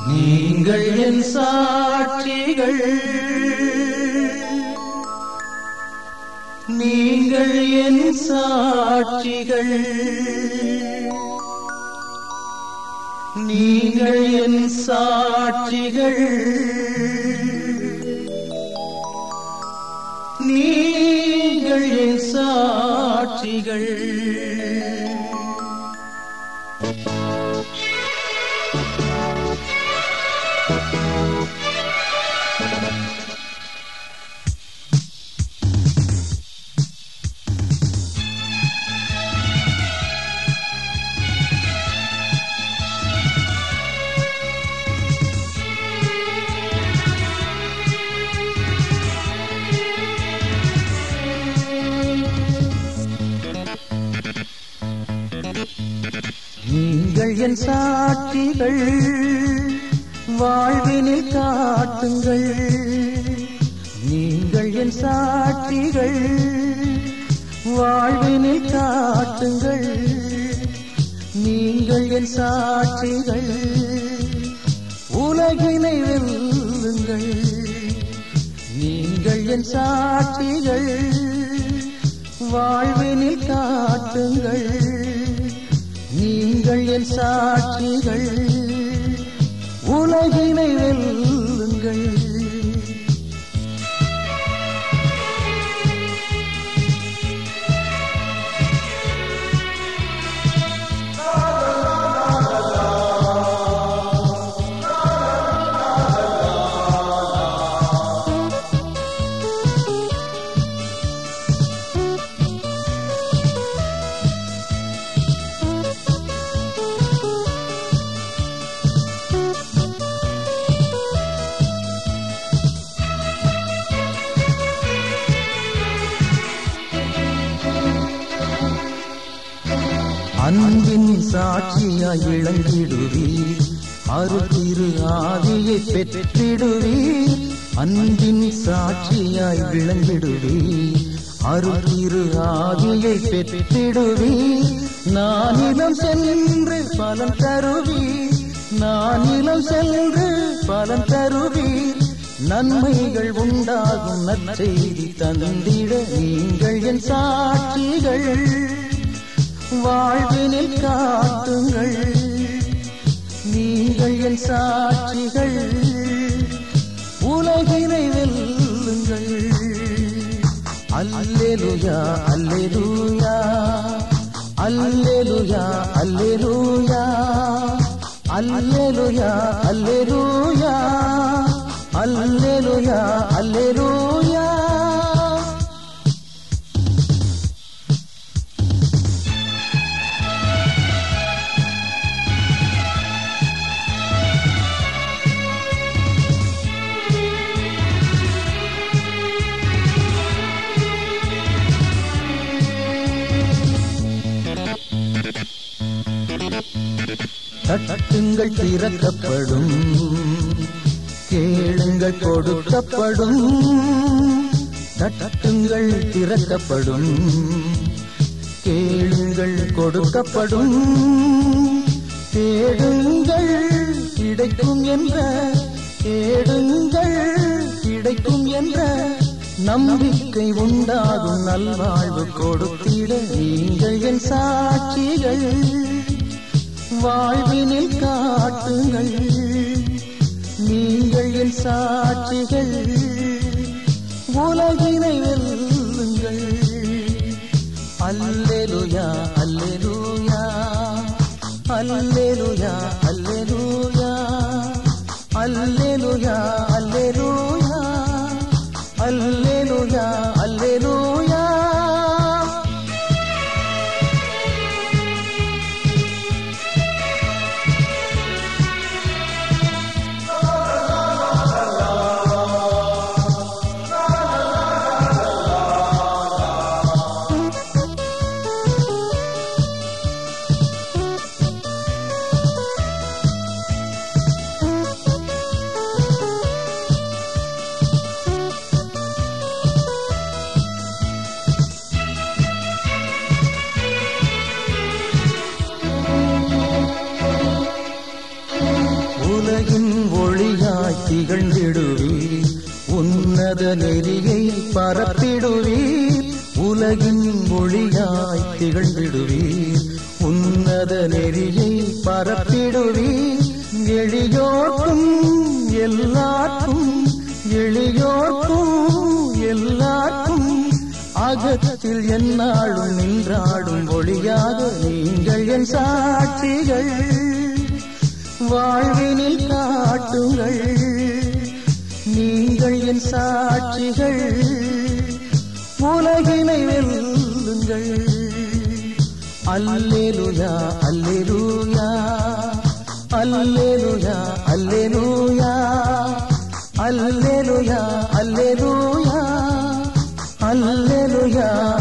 நீங்கள் என் சாட்சிகள் நீங்கள் என் சாட்சிகள் நீங்கள் என் சாட்சிகள் நீங்கள் என் சாட்சிகள் நீங்கள் என் சாட்சிகள் வாழ்வினில் காட்டுங்கள் நீங்கள் என் சாட்சிகள் வாழ்வினில் காட்டுங்கள் நீங்கள் என் சாட்சிகள் உலகினை வெல்லுங்கள் நீங்கள் என் சாட்சிகள் வாழ்வினில் காட்டுங்கள் நீங்கள் என் சாட்சிகள் உலகினை வெல்லுங்கள் அன்பின் சாட்சியாய் விளங்கிடுவீர் அருத்திரு ஆவியை பெற்றிடுவீர் அன்பின் சாட்சியாய் விளங்கிடுவீர் அருத்திரு ஆவியை பெற்றிடுவீர் நானிலம் சென்று பலன் தருவீர் நானிலம் சென்று பலன் தருவீர் நன்மைகள் உண்டாகும் நற்செய்தி தந்திட நீங்கள் என் சாட்சிகள் வாழ்வினில் காட்டுங்கள் நீங்கள் என் சாட்சிகள் உலகினை வெல்லுங்கள் அல்லேலுயா அல்லேலூயா அல்லேலுயா அல்லேலூயா அல்லேலுயா அல்லேலூயா அல்லேலுயா அல்லேலூயா தட்டுங்கள் திறக்கப்படும் கேளுங்கள் கொடுக்கப்படும் தட்டுங்கள் திறக்கப்படும் கேளுங்கள் கொடுக்கப்படும் தேடுங்கள் கிடைக்கும் என்ற தேடுங்கள் கிடைக்கும் என்ற நம்பிக்கை உண்டாகும் நல்வாழ்வு கொடுத்திட நீங்கள் என் சாட்சிகள் வாழ்வினில் காட்டுங்கள் நீங்கள் என் சாட்சிகள் உலகினை வெல்லுங்கள் அல்லேலுயா அல்லேலூயா அல்லேலுயா அல்லேலூயா அல்லேலுயா அல்லேலூயா அல்லேலுயா அல்லேலூயா திகழ்ந்திடுவீர் உன்னத நெறியை பரப்பிடுவீர் உலகின் மொழியாய் திகழ்ந்திடுவீர் உன்னத நெறியை பரப்பிடுவீர் எளியோர்க்கும் எல்லாருக்கும் எளியோர்க்கும் எல்லாருக்கும் அகத்தில் என்னாலும் நின்றாடும் ஒளியாக நீங்கள் என் சாட்சிகள் வாழ்வினில் காட்டுங்கள் நீங்கள் என் சாட்சிகள் உலகினை வெல்லுங்கள் அல்லேலுயா அல்லேலூயா அல்லேலுயா அல்லேலூயா அல்லேலுயா அல்லேலூயா அல்லேலுயா